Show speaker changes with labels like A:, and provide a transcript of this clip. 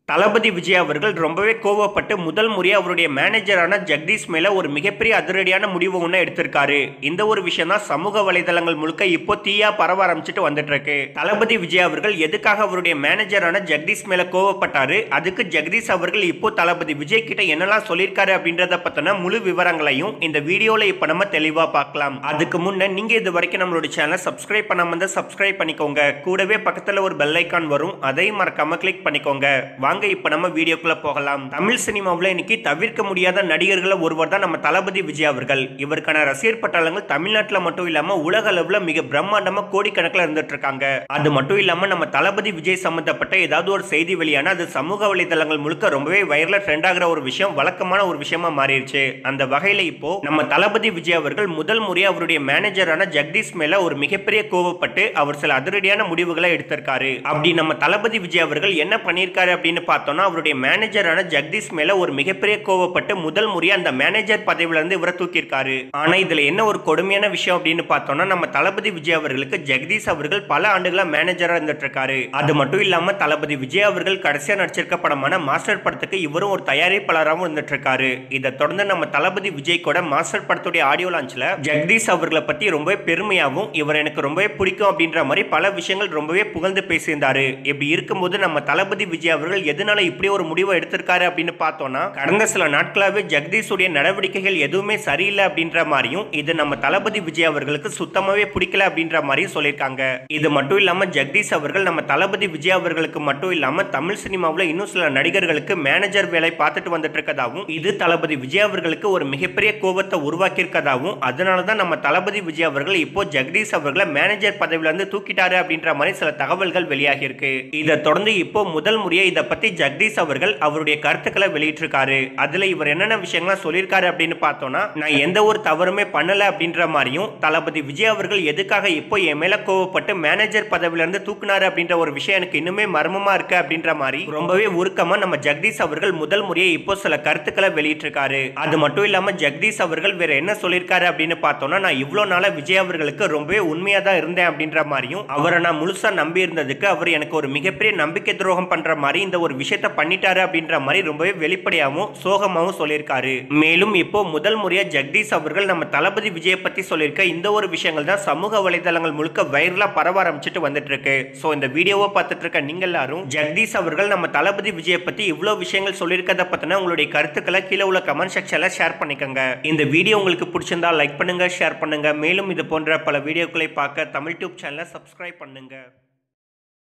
A: தளபதி விஜய் அவர்கள் ரொம்பவே கோவப்பட்டு முதல் முறையாக அவருடைய மேனேஜரான ஜெகதீஷ் மேல ஒரு மிகப்பெரிய அதிரடியான முடிவு ஒன்று எடுத்திருக்காரு இந்த ஒரு விஷயம் தான் சமூக வலைதளங்கள் முழுக்க இப்போ தீயா பரவ ஆரம்பிச்சுட்டு வந்துட்டு இருக்கு தளபதி விஜய் அவர்கள் எதுக்காக அவருடைய மேனேஜரான ஜெகதீஷ் மேல கோவப்பட்டாரு அதுக்கு ஜெகதீஷ் அவர்கள் இப்போ தளபதி விஜய் கிட்ட என்னெல்லாம் சொல்லியிருக்காரு அப்படின்றத பத்தின முழு விவரங்களையும் இந்த வீடியோல இப்ப நம்ம தெளிவா பார்க்கலாம் அதுக்கு முன்ன நீங்க இது வரைக்கும் நம்மளோட சேனலை சப்ஸ்கிரைப் பண்ணாம இருந்தா சப்ஸ்கிரைப் பண்ணிக்கோங்க கூடவே பக்கத்துல ஒரு பெல் ஐக்கான் வரும் அதையும் மறக்காம கிளிக் பண்ணிக்கோங்க வாங்க இப்ப நம்ம வீடியோக்குள்ள போகலாம் தமிழ் சினிமாவில் இன்னைக்கு தவிர்க்க முடியாத நடிகர்களை ஒருவர் தான் நம்ம தளபதி விஜய் அவர்கள் இவருக்கான ரசிகர் பட்டாளங்கள் தமிழ்நாட்டில் மட்டும் இல்லாம உலக அளவுல மிக பிரம்மாண்டமா கோடிக்கணக்கில் இருந்துட்டு இருக்காங்க அது மட்டும் இல்லாம நம்ம தளபதி விஜய் சம்பந்தப்பட்ட ஏதாவது ஒரு செய்தி வெளியான அது சமூக வலைதளங்கள் முழுக்க ரொம்பவே வைரலா ட்ரெண்ட் ஆகிற ஒரு விஷயம் வழக்கமான ஒரு விஷயமா மாறிடுச்சு அந்த வகையில இப்போ நம்ம தளபதி விஜய் அவர்கள் முதல் முறையா அவருடைய மேனேஜரான ஜெகதீஷ் மேல ஒரு மிகப்பெரிய கோவப்பட்டு அவர் சில அதிரடியான முடிவுகளை எடுத்திருக்காரு அப்படி நம்ம தளபதி விஜய் அவர்கள் என்ன பண்ணியிருக்காரு அப்படின்னு பார்த்தோம்னா அவருடைய மேனேஜரான ஜெகதீஷ் மேல ஒரு மிகப்பெரிய கோவப்பட்டு முதல் முறையா அந்த மேனேஜர் பதவியில இருந்து இவரை தூக்கியிருக்காரு ஆனா இதுல என்ன ஒரு கொடுமையான விஷயம் அப்படின்னு பார்த்தோம்னா நம்ம தளபதி விஜய் அவர்களுக்கு ஜெகதீஷ் அவர்கள் பல ஆண்டுகளா மேனேஜரா இருந்துட்டு இருக்காரு அது மட்டும் இல்லாம தளபதி விஜய் அவர்கள் கடைசியா நடிச்சிருக்க படமான மாஸ்டர் படத்துக்கு இவரும் ஒரு தயாரிப்பாளராகவும் இருந்துட்டு இருக்காரு இதை தொடர்ந்து நம்ம தளபதி விஜய் கூட மாஸ்டர் படத்துடைய ஆடியோ லான்ச்ல ஜெகதீஷ் அவர்களை பத்தி ரொம்பவே பெருமையாகவும் இவர் எனக்கு ரொம்பவே பிடிக்கும் அப்படின்ற மாதிரி பல விஷயங்கள் ரொம்பவே புகழ்ந்து பேசியிருந்தாரு இப்படி இருக்கும்போது நம்ம தளபதி விஜய் அவர்கள் எதனால இப்படி ஒரு முடிவை எடுத்திருக்காரு அப்படின்னு பார்த்தோம்னா கடந்த சில நாட்களாவே ஜெகதீஷுடைய நடவடிக்கைகள் எதுவுமே சரியில்லை அப்படின்ற மாதிரியும் இது நம்ம தளபதி விஜய் அவர்களுக்கு சுத்தமாவே பிடிக்கல அப்படின்ற மாதிரியும் சொல்லியிருக்காங்க இது மட்டும் இல்லாம ஜெகதீஷ் அவர்கள் நம்ம தளபதி விஜய் அவர்களுக்கு மட்டும் இல்லாம தமிழ் சினிமாவில் இன்னும் சில நடிகர்களுக்கு மேனேஜர் வேலை பார்த்துட்டு வந்துட்டு இருக்கதாகவும் இது தளபதி விஜய் அவர்களுக்கு ஒரு மிகப்பெரிய கோபத்தை உருவாக்கி இருக்கதாகவும் அதனால தான் நம்ம தளபதி விஜய் அவர்கள் இப்போ ஜெகதீஷ் அவர்களை மேனேஜர் பதவியில இருந்து தூக்கிட்டாரு அப்படின்ற மாதிரி சில தகவல்கள் வெளியாகி இருக்கு இதை தொடர்ந்து இப்போ முதல் முறையா இதை பத்தி ஜெகதீஷ் அவர்கள் அவருடைய கருத்துக்களை வெளியிட்டிருக்காரு அதுல இவர் என்னென்ன விஷயங்கள்லாம் சொல்லியிருக்காரு அப்படின்னு பார்த்தோம்னா நான் எந்த ஒரு தவறுமே பண்ணல அப்படின்ற மாதிரியும் தளபதி விஜய் அவர்கள் எதுக்காக இப்போ என் மேல கோவப்பட்டு மேனேஜர் பதவியில இருந்து தூக்குனாரு அப்படின்ற ஒரு விஷயம் எனக்கு இன்னுமே மர்மமா இருக்கு அப்படின்ற மாதிரி ரொம்பவே உருக்கமா நம்ம ஜெகதீஷ் அவர்கள் முதல் முறையே இப்போ சில கருத்துக்களை வெளியிட்டிருக்காரு அது மட்டும் இல்லாம ஜெகதீஷ் அவர்கள் வேற என்ன சொல்லியிருக்காரு அப்படின்னு பார்த்தோம்னா நான் இவ்வளவு நாளா விஜய் அவர்களுக்கு ரொம்பவே உண்மையா தான் இருந்தேன் அப்படின்ற மாதிரியும் அவரை நான் முழுசா நம்பி இருந்ததுக்கு அவர் எனக்கு ஒரு மிகப்பெரிய நம்பிக்கை துரோகம் பண்ற மாதிரி இந்த ஒரு விஷயத்த பண்ணிட்டாரு அப்படின்ற மாதிரி ரொம்பவே வெளிப்படையாகவும் சோகமாகவும் சொல்லியிருக்காரு மேலும் இப்போ முதல் முறையா ஜெகதீஷ் அவர்கள் நம்ம தளபதி விஜயை பத்தி சொல்லியிருக்க இந்த ஒரு விஷயங்கள் தான் சமூக வலைதளங்கள் முழுக்க வைரலா பரவ ஆரம்பிச்சுட்டு வந்துட்டு இருக்கு ஸோ இந்த வீடியோவை பார்த்துட்டு இருக்க நீங்க எல்லாரும் ஜெகதீஷ் அவர்கள் நம்ம தளபதி விஜயை பத்தி இவ்வளவு விஷயங்கள் சொல்லியிருக்கத பத்தின உங்களுடைய கருத்துக்களை கீழே உள்ள கமெண்ட் செக்ஷன்ல ஷேர் பண்ணிக்கோங்க இந்த வீடியோ உங்களுக்கு பிடிச்சிருந்தா லைக் பண்ணுங்க ஷேர் பண்ணுங்க மேலும் இது போன்ற பல வீடியோக்களை பார்க்க தமிழ் டியூப் சேனலை சப்ஸ்கிரைப் பண்ணுங்க